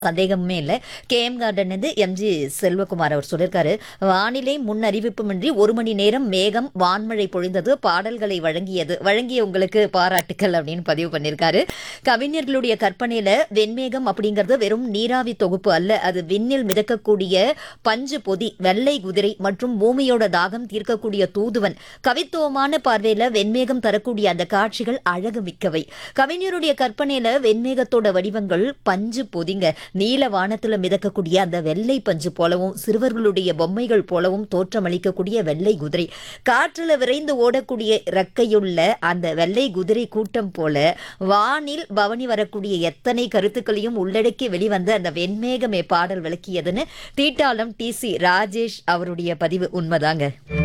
சந்தேகமே இல்லை KM garden வந்து எம்ஜி செல்வகுமார் அவர் சொல்லியிருக்காரு வானிலை முன் அறிவிப்புமின்றி ஒரு மணி நேரம் மேகம் வான்மழை பொழிந்தது பாடல்களை வழங்கியது வழங்கிய உங்களுக்கு பாராட்டுக்கள் அப்படின்னு பதிவு பண்ணியிருக்காரு கவிஞர்களுடைய கற்பனையில வெண்மேகம் அப்படிங்கிறது வெறும் நீராவி தொகுப்பு அல்ல அது விண்ணில் மிதக்கக்கூடிய பஞ்சு பொதி வெள்ளை குதிரை மற்றும் பூமியோட தாகம் தீர்க்கக்கூடிய தூதுவன் கவித்துவமான பார்வையில வெண்மேகம் தரக்கூடிய அந்த காட்சிகள் அழகு மிக்கவை கவிஞருடைய கற்பனையில வெண்மேகத்தோட வடிவங்கள் பஞ்சு பொதிங்க நீல வானத்துல மிதக்கக்கூடிய அந்த வெள்ளை பஞ்சு போலவும் சிறுவர்களுடைய பொம்மைகள் போலவும் தோற்றமளிக்கக்கூடிய வெள்ளை குதிரை காற்றுல விரைந்து ஓடக்கூடிய ரெக்கையுள்ள அந்த வெள்ளை குதிரை கூட்டம் போல வானில் பவனி வரக்கூடிய எத்தனை கருத்துக்களையும் உள்ளடக்கி வெளிவந்த அந்த வெண்மேகமே பாடல் விளக்கியதுன்னு தீட்டாளம் டி சி ராஜேஷ் அவருடைய பதிவு உண்மைதாங்க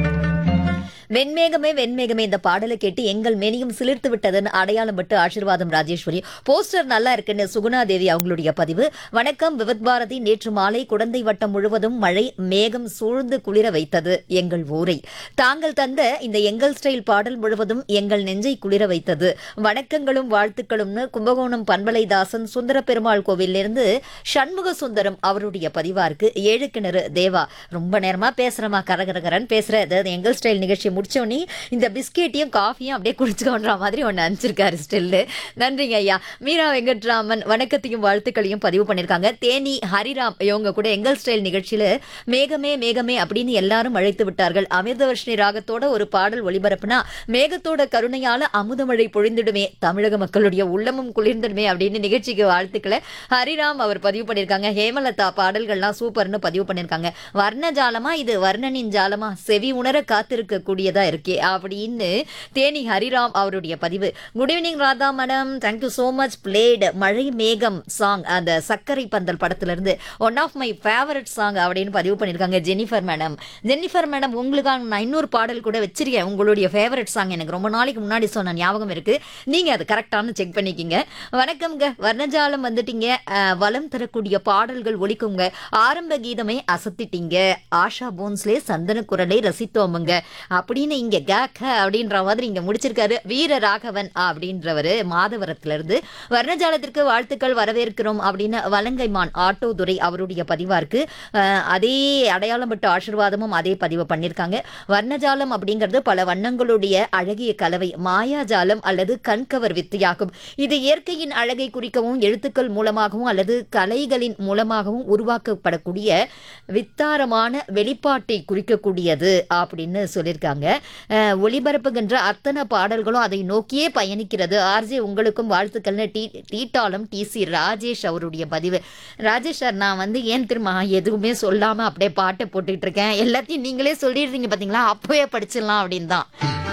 வெண்மேகமே வெண்மேகமே இந்த பாடலை கேட்டு எங்கள் மேனியும் சிலிர்த்து விட்டதுன்னு அடையாளம் பட்டு ஆசீர்வாதம் ராஜேஸ்வரி போஸ்டர் நல்லா இருக்குன்னு சுகுணாதேவி அவங்களுடைய பதிவு வணக்கம் விவத் பாரதி நேற்று மாலை குடந்தை வட்டம் முழுவதும் மழை மேகம் சூழ்ந்து குளிர வைத்தது எங்கள் ஊரை தாங்கள் தந்த இந்த எங்கள் ஸ்டைல் பாடல் முழுவதும் எங்கள் நெஞ்சை குளிர வைத்தது வணக்கங்களும் வாழ்த்துக்களும்னு கும்பகோணம் பண்பலைதாசன் சுந்தர பெருமாள் கோவிலிருந்து சண்முக சுந்தரம் அவருடைய பதிவா இருக்கு ஏழு கிணறு தேவா ரொம்ப நேரமா பேசுறமா கரகரகரன் பேசுற அதாவது எங்கள் ஸ்டைல் நிகழ்ச்சி முடிச்சோடனே இந்த பிஸ்கெட்டையும் காஃபியும் அப்படியே குடிச்சுக்கோன்ற மாதிரி ஒன்று அனுப்பிச்சிருக்காரு ஸ்டில்லு நன்றிங்க ஐயா மீரா வெங்கட்ராமன் வணக்கத்தையும் வாழ்த்துக்களையும் பதிவு பண்ணியிருக்காங்க தேனி ஹரிராம் இவங்க கூட எங்கள் ஸ்டைல் நிகழ்ச்சியில மேகமே மேகமே அப்படின்னு எல்லாரும் அழைத்து விட்டார்கள் அமிர்தவர்ஷினி ராகத்தோட ஒரு பாடல் ஒளிபரப்புனா மேகத்தோட கருணையால அமுதமழை பொழிந்துடுமே தமிழக மக்களுடைய உள்ளமும் குளிர்ந்துடுமே அப்படின்னு நிகழ்ச்சிக்கு வாழ்த்துக்களை ஹரிராம் அவர் பதிவு பண்ணியிருக்காங்க ஹேமலதா பாடல்கள்லாம் சூப்பர்னு பதிவு பண்ணியிருக்காங்க வர்ணஜாலமா இது வர்ணனின் ஜாலமா செவி உணர காத்திருக்கக்கூடியதா இருக்கே அப்படின்னு தேனி ஹரிராம் அவருடைய பதிவு good evening Radha madam thank you so much பிளேடு மழை மேகம் சாங் அந்த சர்க்கரை பந்தல் படத்துல இருந்து one of my favourite song அப்படின்னு பதிவு பண்ணியிருக்காங்க ஜெனிஃபர் மேடம் ஜெனிஃபர் மேடம் உங்களுக்காக நான் இன்னொரு பாடல் கூட வச்சிருக்கேன் உங்களுடைய ஃபேவரட் சாங் எனக்கு ரொம்ப நாளைக்கு முன்னாடி சொன்ன ஞாபகம் இருக்கு நீங்க அது கரெக்டானு செக் பண்ணிக்கிங்க வணக்கம்ங்க வர்ணஜாலம் வந்துட்டீங்க அஹ், வலம் தரக்கூடிய பாடல்கள் ஒலிக்குங்க ஆரம்ப கீதமே அசத்திட்டீங்க ஆஷா போன்ஸ்லே சந்தன குரலை ரசித்தோமுங்க அப்படின்னு இங்க கேக்க அப்படின்ற மாதிரி இங்க முடிச்சிருக்காரு வீர ராகவன் அப்படின்றவரு மாதவரத்துல இருந்து வர்ணஜாலத்திற்கு வாழ்த்துக்கள் வரவேற்கிறோம் அப்படின்னு வலங்கைமான் ஆட்டோ துரை அவருடைய பதிவா இருக்கு அஹ், அதே அடையாளம் பட்டு ஆசீர்வாதமும் அதே பதிவு பண்ணியிருக்காங்க வர்ணஜாலம் அப்படிங்கிறது பல வண்ணங்களுடைய அழகிய கலவை மாயாஜாலம் அல்லது கண்கவர் வித்தையாகும் இது இயற்கையின் அழகை குறிக்கவும் எழுத்துக்கள் மூலமாகவும் அல்லது கலைகளின் மூலமாகவும் உருவாக்கப்படக்கூடிய வித்தாரமான வெளிப்பாட்டை குறிக்கக்கூடியது அப்படின்னு சொல்லியிருக்காங்க அஹ், ஒளிபரப்புகின்ற அத்தனை பாடல்களும் அதை நோக்கியே பயணிக்கிறது ஆர்ஜே உங்களுக்கும் வாழ்த்துக்கள்னு டி டீட்டாலம் டி சி ராஜேஷ் அவருடைய பதிவு ராஜேஷ் சார் நான் வந்து ஏன் திரும்ப எதுவுமே சொல்லாம அப்படியே பாட்டை போட்டுக்கிட்டு இருக்கேன் எல்லாத்தையும் நீங்களே சொல்லிடுறீங்க பாத்தீங்களா அப்பவே படிச்சிடலாம் அப்படின்னு தான்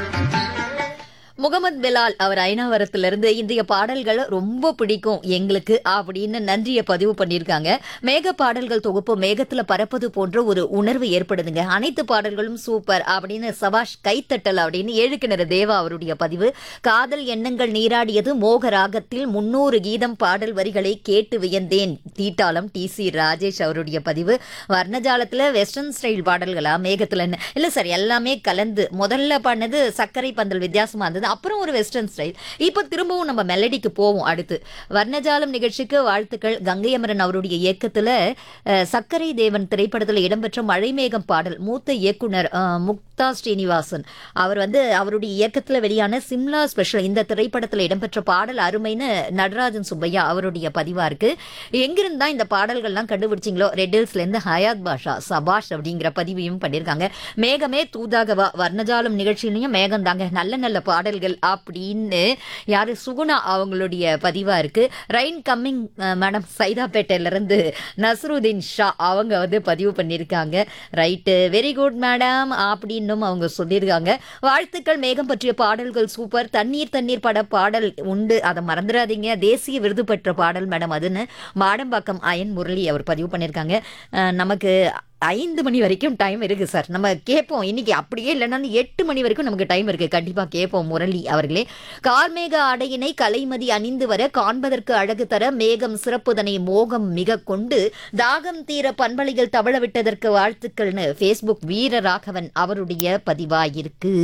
முகமது பெலால் அவர் ஐநாவரத்திலிருந்து இந்திய பாடல்கள் ரொம்ப பிடிக்கும் எங்களுக்கு அப்படின்னு நன்றியை பதிவு பண்ணியிருக்காங்க மேக பாடல்கள் தொகுப்பு மேகத்துல பறப்பது போன்ற ஒரு உணர்வு ஏற்படுதுங்க அனைத்து பாடல்களும் சூப்பர் அப்படின்னு சபாஷ் கைத்தட்டல் அப்படின்னு ஏழு கிணறு தேவா அவருடைய பதிவு காதல் எண்ணங்கள் நீராடியது மோக ராகத்தில் முன்னூறு கீதம் பாடல் வரிகளை கேட்டு வியந்தேன் தீட்டாளம் டி சி ராஜேஷ் அவருடைய பதிவு வர்ணஜாலத்துல வெஸ்டர்ன் ஸ்டைல் பாடல்களா மேகத்துல என்ன இல்ல சார் எல்லாமே கலந்து முதல்ல பண்ணது சர்க்கரை பந்தல் வித்தியாசமா இருந்தது அப்புறம் ஒரு வெஸ்டர்ன் ஸ்டைல் இப்போ திரும்பவும் நம்ம மெலடிக்கு போவோம் அடுத்து வர்ணஜாலம் நிகழ்ச்சிக்கு வாழ்த்துக்கள் கங்கை அமரன் அவருடைய இயக்கத்துல அஹ், சர்க்கரை தேவன் திரைப்படத்துல இடம்பெற்ற மழைமேகம் பாடல் மூத்த இயக்குனர் அஹ், முக்தா ஸ்ரீனிவாசன் அவர் வந்து அவருடைய இயக்கத்துல வெளியான சிம்லா ஸ்பெஷல் இந்த திரைப்படத்துல இடம்பெற்ற பாடல் அருமைன்னு நடராஜன் சுப்பையா அவருடைய பதிவா இருக்கு எங்கிருந்தா இந்த பாடல்கள்லாம் கண்டுபிடிச்சிங்களோ ரெட்டில்ஸ்ல இருந்து ஹயாத் பாஷா சபாஷ் அப்படிங்கிற பதிவையும் பண்ணியிருக்காங்க மேகமே தூதாகவா வர்ணஜாலம் நிகழ்ச்சியிலையும் மேகம் தாங்க நல்ல நல்ல பாடல்கள் அப்படின்னு யாரு சுகுணா அவங்களுடைய பதிவா இருக்கு ரைன் கம்மிங் மேடம் சைதாப்பேட்டையில இருந்து நஸ்ருதீன் ஷா அவங்க வந்து பதிவு பண்ணியிருக்காங்க ரைட்டு வெரி குட் மேடம் அப்படின்னும் அவங்க சொல்லியிருக்காங்க வாழ்த்துக்கள் மேகம் பற்றிய பாடல்கள் சூப்பர் தண்ணீர் தண்ணீர் பட பாடல் உண்டு அதை மறந்துடாதீங்க தேசிய விருது பெற்ற பாடல் மேடம் அதுன்னு மாடம்பாக்கம் அயன் முரளி அவர் பதிவு பண்ணியிருக்காங்க அஹ், நமக்கு ஐந்து மணி வரைக்கும் டைம் இருக்கு சார் நம்ம கேட்போம் இன்னைக்கு அப்படியே இல்லைனாலும் எட்டு மணி வரைக்கும் நமக்கு டைம் இருக்கு கண்டிப்பா கேட்போம் முரளி அவர்களே கார்மேக ஆடையினை கலைமதி அணிந்து வர காண்பதற்கு அழகு தர மேகம் சிறப்புதனை மோகம் மிக கொண்டு தாகம் தீர பண்பலைகள் தவழ விட்டதற்கு வாழ்த்துக்கள்னு ஃபேஸ்புக் வீரராகவன் அவருடைய பதிவாயிருக்கு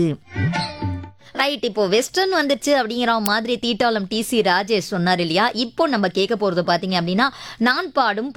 ரைட் இப்போ வெஸ்டர்ன் வந்துச்சு அப்படிங்கிற மாதிரி தீட்டாளம் டி சி ராஜேஷ் சொன்னார் இல்லையா இப்போ நம்ம கேட்க போறது பாத்தீங்க அப்படின்னா நான் பாடும்